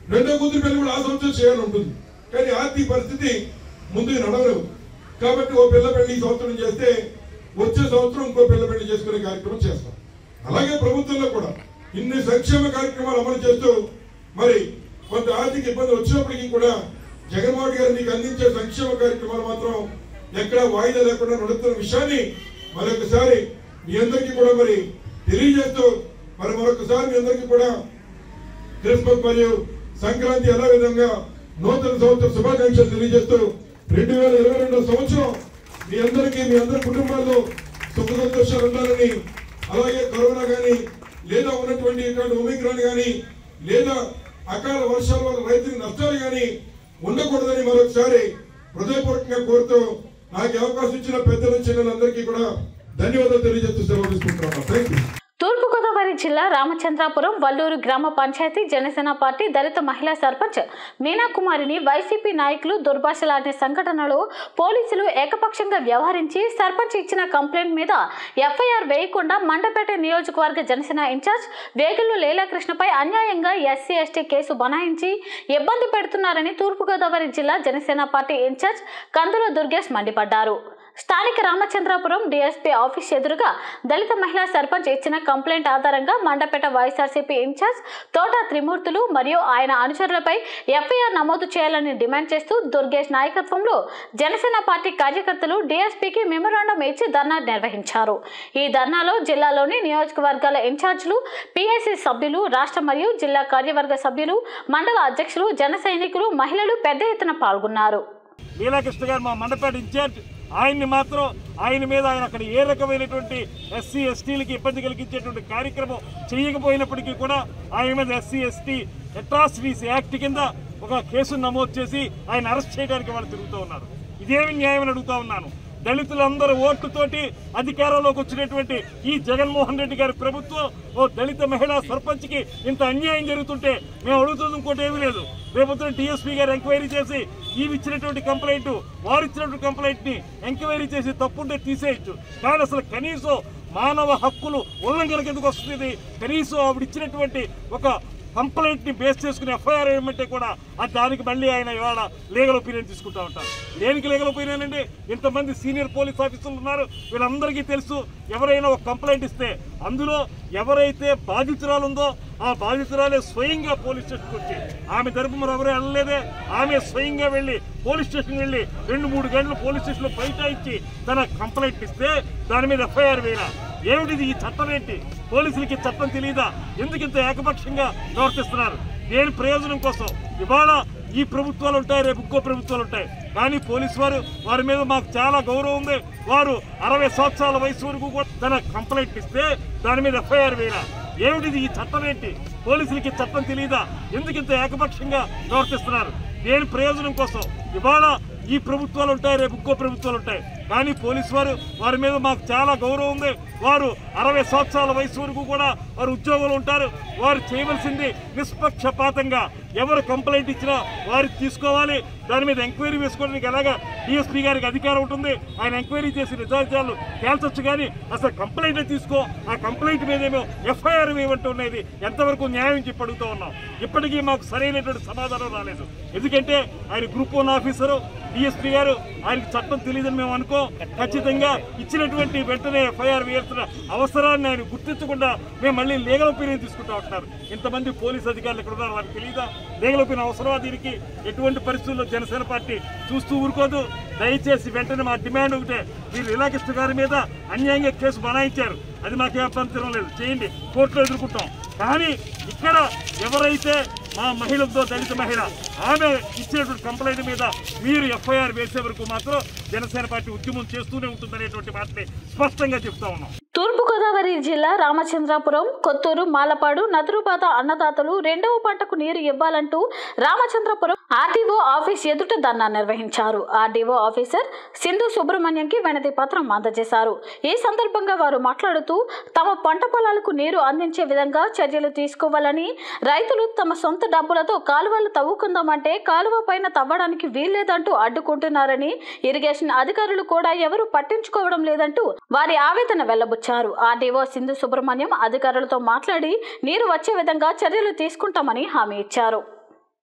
[SPEAKER 13] రెండో కూతురు పెళ్లి కూడా ఆ సంవత్సరం చేయాలని ఉంటుంది కానీ ఆర్థిక పరిస్థితి ముందుకు నడవలేవు కాబట్టి ఓ పిల్ల పెళ్లి ఈ సంవత్సరం చేస్తే వచ్చే సంవత్సరం ఇంకో పిల్ల పెళ్లి చేసుకునే కార్యక్రమం చేస్తాం అలాగే ప్రభుత్వంలో కూడా ఇన్ని సంక్షేమ కార్యక్రమాలు అమలు చేస్తూ మరి కొంత ఆర్థిక ఇబ్బంది వచ్చినప్పటికీ కూడా జగన్మోహన్ గారు మీకు అందించే సంక్షేమ కార్యక్రమాలు మాత్రం ఎక్కడ వాయిదా లేకుండా నడుస్తున్న విషయాన్ని మరొకసారి మీ అందరికీ కూడా మరి తెలియజేస్తూ మరి మరొకసారి మీ అందరికీ కూడా క్రిస్మస్ మరియు సంక్రాంతి అదే విధంగా నూతన సంవత్సర శుభాకాంక్షలు తెలియజేస్తూ రెండు వేల ఇరవై రెండో సంవత్సరం మీ అందరికీ మీ అందరి కుటుంబాల్లో సుఖ సంతోషాలు ఉండాలని అలాగే కరోనా కానీ లేదా ఉన్నటువంటి ఇటువంటి ఒమిక్రాన్ కానీ లేదా అకాల వర్షాల వల్ల రైతులకు నష్టాలు కానీ ఉండకూడదని మరొకసారి హృదయపూర్వకంగా కోరుతూ నాకు ఈ అవకాశం ఇచ్చిన పెద్దలు చిన్నలందరికీ కూడా ధన్యవాదాలు తెలియజేస్తూ సెలవు తీసుకుంటున్నాను థ్యాంక్ యూ
[SPEAKER 1] తూర్పుగోదావరి జిల్లా రామచంద్రాపురం వల్లూరు గ్రామ పంచాయతీ జనసేన పార్టీ దళిత మహిళా సర్పంచ్ మీనాకుమారిని వైసీపీ నాయకులు దుర్భాషలాడే సంఘటనలో పోలీసులు ఏకపక్షంగా వ్యవహరించి సర్పంచ్ ఇచ్చిన కంప్లైంట్ మీద ఎఫ్ఐఆర్ వేయకుండా మండపేట నియోజకవర్గ జనసేన ఇన్ఛార్జ్ వేగులు లీలాకృష్ణపై అన్యాయంగా ఎస్సీ ఎస్టీ కేసు బనాయించి ఇబ్బంది పెడుతున్నారని తూర్పుగోదావరి జిల్లా జనసేన పార్టీ ఇన్ఛార్జ్ కందుల దుర్గేష్ మండిపడ్డారు స్థానిక రామచంద్రాపురం డిఎస్పీ ఆఫీస్ ఎదురుగా దళిత మహిళా సర్పంచ్ ఇచ్చిన కంప్లైంట్ ఆధారంగా మండపేట వైఎస్ఆర్సీపీ ఇన్ఛార్జ్ తోట త్రిమూర్తులు మరియు ఆయన అనుచరులపై ఎఫ్ఐఆర్ నమోదు చేయాలని డిమాండ్ చేస్తూ దుర్గేష్ నాయకత్వంలో జనసేన పార్టీ కార్యకర్తలు డిఎస్పీకి మెమోరాండం ఇచ్చి ధర్నా నిర్వహించారు ఈ ధర్నాలో జిల్లాలోని నియోజకవర్గాల ఇన్ఛార్జీలు పిఐసి సభ్యులు రాష్ట్ర మరియు జిల్లా కార్యవర్గ సభ్యులు మండల అధ్యక్షులు జన సైనికులు మహిళలు పెద్ద ఎత్తున పాల్గొన్నారు
[SPEAKER 14] లీలాకృష్ణ గారు మా మండపేట ఇన్ఛార్జ్ ఆయన్ని మాత్రం ఆయన మీద ఆయన అక్కడ ఏ రకమైనటువంటి ఎస్సీ ఎస్టీలకి ఇబ్బంది కలిగించేటువంటి కార్యక్రమం చేయకపోయినప్పటికీ కూడా ఆయన మీద ఎస్సీ ఎస్టీ అట్రాసిటీస్ యాక్ట్ కింద ఒక కేసు నమోదు చేసి ఆయన అరెస్ట్ చేయడానికి వాళ్ళు తిరుగుతూ ఉన్నారు ఇదేమి న్యాయం అని అడుగుతా ఉన్నాను దళితులందరూ ఓట్లతోటి అధికారంలోకి వచ్చినటువంటి ఈ జగన్మోహన్ రెడ్డి గారి ప్రభుత్వం ఓ దళిత మహిళా సర్పంచ్కి ఇంత అన్యాయం జరుగుతుంటే మేము అడుగుతుంది ఇంకోటి ఏమీ లేదు రేపొద్దున టీఎస్పీ గారు ఎంక్వైరీ చేసి ఈవి ఇచ్చినటువంటి కంప్లైంట్ వారు ఇచ్చినటువంటి కంప్లైంట్ ని ఎంక్వైరీ చేసి తప్పుంటే తీసేయచ్చు కానీ అసలు కనీసం మానవ హక్కులు ఉల్లంఘన కిందకు వస్తుంది కనీసం ఆవిడ ఇచ్చినటువంటి ఒక కంప్లైంట్ ని బేస్ చేసుకుని ఎఫ్ఐఆర్ వేయమంటే కూడా ఆ దానికి మళ్ళీ ఆయన ఇవాళ లీగల్ ఒపీనియన్ తీసుకుంటా ఉంటారు దేనికి లీగల్ ఒపీనియన్ అండి ఇంతమంది సీనియర్ పోలీస్ ఆఫీసర్లు ఉన్నారు వీళ్ళందరికీ తెలుసు ఎవరైనా ఒక కంప్లైంట్ ఇస్తే అందులో ఎవరైతే బాధితురాలు ఉందో ఆ బాధితురాలే స్వయంగా పోలీస్ స్టేషన్కి వచ్చి ఆమె తరపు మరి ఎవరు వెళ్ళలేదే ఆమె స్వయంగా వెళ్ళి పోలీస్ స్టేషన్ వెళ్ళి రెండు మూడు గంటలు పోలీస్ స్టేషన్లో బైఠాయించి తన కంప్లైంట్ ఇస్తే దాని మీద ఎఫ్ఐఆర్ వేయరా ఏమిటిది ఈ చట్టం ఏంటి పోలీసులకి ఈ చట్టం తెలియదా ఎందుకు ఇంత ఏకపక్షంగా ప్రవర్తిస్తున్నారు దేని ప్రయోజనం కోసం ఇవాళ ఈ ప్రభుత్వాలు ఉంటాయి రేపు ఇంకో ప్రభుత్వాలు ఉంటాయి కానీ పోలీసు వారు వారి మీద మాకు చాలా గౌరవం ఉంది వారు అరవై సంవత్సరాల వయసు వరకు కూడా తన కంప్లైంట్ ఇస్తే దాని మీద ఎఫ్ఐఆర్ వేయరా ఏమిటిది ఈ చట్టం ఏంటి పోలీసులకి ఈ చట్టం తెలియదా ఎందుకు ఇంత ఏకపక్షంగా ప్రవర్తిస్తున్నారు దేని ప్రయోజనం కోసం ఇవాళ ఈ ప్రభుత్వాలు ఉంటాయి రేపు ఇంకో ప్రభుత్వాలు ఉంటాయి కానీ పోలీసు వారు వారి మీద మాకు చాలా గౌరవం ఉంది వారు అరవై సంవత్సరాల వయసు వరకు కూడా వారు ఉద్యోగులు ఉంటారు వారు చేయవలసింది నిష్పక్షపాతంగా ఎవరు కంప్లైంట్ ఇచ్చినా వారికి తీసుకోవాలి దాని మీద ఎంక్వైరీ వేసుకోవడానికి ఎలాగా డిఎస్పీ గారికి అధికారం ఉంటుంది ఆయన ఎంక్వైరీ చేసి నిజానిజాలు తేల్చొచ్చు కానీ అసలు కంప్లైంట్ తీసుకో ఆ కంప్లైంట్ మీద ఏమో ఎఫ్ఐఆర్ వేయమంటూ ఉన్నది ఎంతవరకు న్యాయం చెప్పి అడుగుతూ ఉన్నాం ఇప్పటికీ మాకు సరైనటువంటి సమాధానం రాలేదు ఎందుకంటే ఆయన గ్రూప్ వన్ ఆఫీసరు డిఎస్పీ గారు ఆయనకి చట్టం తెలియదని మేము అనుకో ఖచ్చితంగా ఇచ్చినటువంటి వెంటనే ఎఫ్ఐఆర్ వేయాల్సిన అవసరాన్ని ఆయన గుర్తించకుండా మేము మళ్ళీ లీగల్ ఒపీనియన్ తీసుకుంటా ఉంటున్నారు ఇంతమంది పోలీస్ అధికారులు ఇక్కడ ఉన్నారు వారికి తెలియదా లీగల్ ఒపీనియన్ అవసరమా దీనికి ఎటువంటి పరిస్థితుల్లో జనసేన పార్టీ చూస్తూ ఊరుకోదు దయచేసి వెంటనే మా డిమాండ్ ఒకటే మీరు లీలాకృష్ణ గారి మీద అన్యాయంగా కేసు బనాయించారు అది మాకే అభ్యంతరం లేదు చేయండి కోర్టులో ఎదుర్కొంటాం కానీ ఇక్కడ ఎవరైతే మా మహిళతో దళిత మహిళ ఆమె ఇచ్చినటువంటి కంప్లైంట్ మీద మీరు ఎఫ్ఐఆర్ వేసే వరకు మాత్రం జనసేన పార్టీ ఉద్యమం చేస్తూనే ఉంటుందనేటువంటి మాటని స్పష్టంగా చెప్తా ఉన్నాం
[SPEAKER 1] తూర్పుగోదావరి జిల్లా రామచంద్రాపురం కొత్తూరు మాలపాడు నదురుపాత అన్నదాతలు రెండవ పంటకు నీరు ఇవ్వాలంటూ రామచంద్రపురం ఆర్డీఓ ఆఫీస్ ఎదుట ధర్నా నిర్వహించారు ఆర్డీఓ ఆఫీసర్ సింధు సుబ్రహ్మణ్యంకి వినతి పత్రం అందజేశారు ఈ సందర్భంగా వారు మాట్లాడుతూ తమ పంట పొలాలకు నీరు అందించే విధంగా చర్యలు తీసుకోవాలని రైతులు తమ సొంత డబ్బులతో కాలువలు తవ్వుకుందామంటే కాలువ పైన తవ్వడానికి వీల్లేదంటూ అడ్డుకుంటున్నారని ఇరిగేషన్ అధికారులు కూడా ఎవరు పట్టించుకోవడం లేదంటూ వారి ఆవేదన వెల్లబుచ్చారు ఆర్డీఓ సింధు సుబ్రహ్మణ్యం అధికారులతో మాట్లాడి నీరు వచ్చే విధంగా చర్యలు తీసుకుంటామని హామీ ఇచ్చారు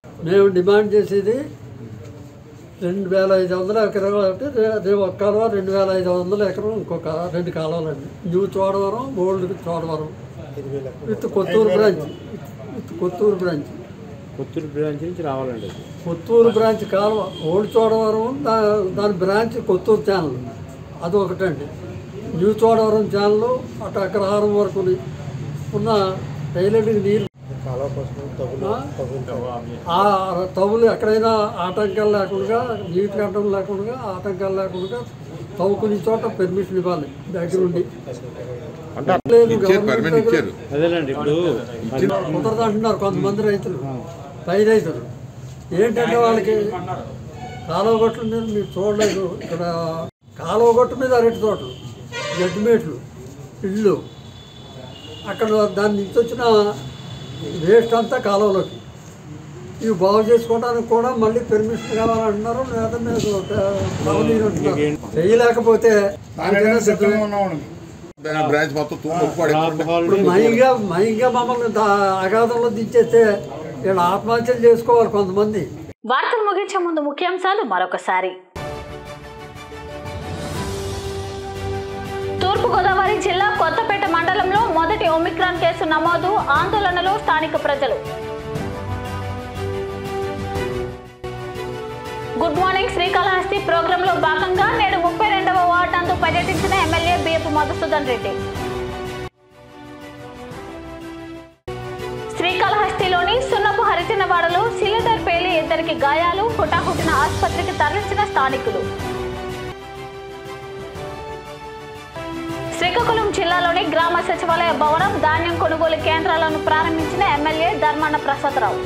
[SPEAKER 15] మేము డిమాండ్ చేసేది రెండు వేల ఐదు వందల ఎకరాలు అంటే రే- రేపు ఒక కాలువ రెండు వేల ఐదు వందల ఎకరం ఇంకొక రెండు కాలువలండి new Chodavaram old Chodavaram with Kothuru branch with Kothuru branch
[SPEAKER 6] Kothuru branch నుంచి రావాలండి అది.
[SPEAKER 15] కొత్తూరు బ్రాంచ్ కాలువ ఓల్డ్ చోడవరం దా దాని బ్రాంచ్ కొత్తూరు ఛానల్ అది ఒకటండి న్యూ చోడవరం ఛానల్ అటు అగ్రహారం వరకు ఉన్న టైలెంట్కి నీరు ఆ తవ్వులు ఎక్కడైనా ఆటంకాలు లేకుండా నీటి కట్టడం లేకుండా ఆటంకాలు లేకుండా తవ్వుకునే చోట పెర్మిషన్ ఇవ్వాలి దగ్గరుండి లేదు, గవర్నమెంట్ దగ్గర
[SPEAKER 6] అదేనండి ఇప్పుడు
[SPEAKER 15] కుదరదు అంటున్నారు కొంతమంది రైతులు పై రైతులు ఏంటంటే వాళ్ళకి కాలువ గొట్ల మీద మీరు చూడలేదు ఇక్కడ కాలువ గొట్టు మీద అరటి తోటలు గడ్డిమేట్లు ఇళ్ళు అక్కడ దాని నుంచి వచ్చిన వేస్ట్ అంతా కాలువలోకి ఇవి బాగు చేసుకోవడానికి కూడా మళ్ళీ పెర్మిషన్ కావాలంటున్నారు లేదా మీరు కావనీరు అంటున్నారు చేయలేకపోతే దానికైనా సిద్ధమే.
[SPEAKER 13] బ్రాంచ్ మొత్తం
[SPEAKER 15] ఇప్పుడు మైగా మైగా మమ్మల్ని దా- అగాధంలో దించేస్తే వీళ్ళు ఆత్మహత్యలు చేసుకోవాలి కొంతమంది
[SPEAKER 1] వార్తలు ముగించే ముందు ముఖ్యాంశాలు మరొకసారి తూర్పుగోదావరి జిల్లా కొత్తపేట మండలంలో మొదటి ఒమిక్రాన్ కేసు నమోదు ఆందోళనలో స్థానిక ప్రజలు గుడ్ మార్నింగ్ శ్రీకాళహస్తి ప్రోగ్రాంలో భాగంగా నేడు ముప్పై రెండవ వార్డు నందు పర్యటించిన ఎమ్మెల్యే బిఎఫ్ మధుసూదన్ రెడ్డి శ్రీకాళహస్తిలోని సున్నపు హరిజనవాడలో సిలిండర్ పేలి ఇద్దరికి గాయాలు హుటాహుటిన ఆసుపత్రికి తరలించిన స్థానికులు శ్రీకాకుళం జిల్లాలోని గ్రామ సచివాలయ భవనం ధాన్యం కొనుగోలు కేంద్రాలను ప్రారంభించిన ఎమ్మెల్యే ధర్మాన ప్రసాదరావు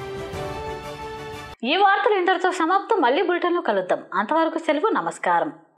[SPEAKER 1] ఈ వార్తలు ఇంతటితో సమాప్తం మళ్ళీ బులెటిన్లో కలుద్దాం అంతవరకు సెలవు నమస్కారం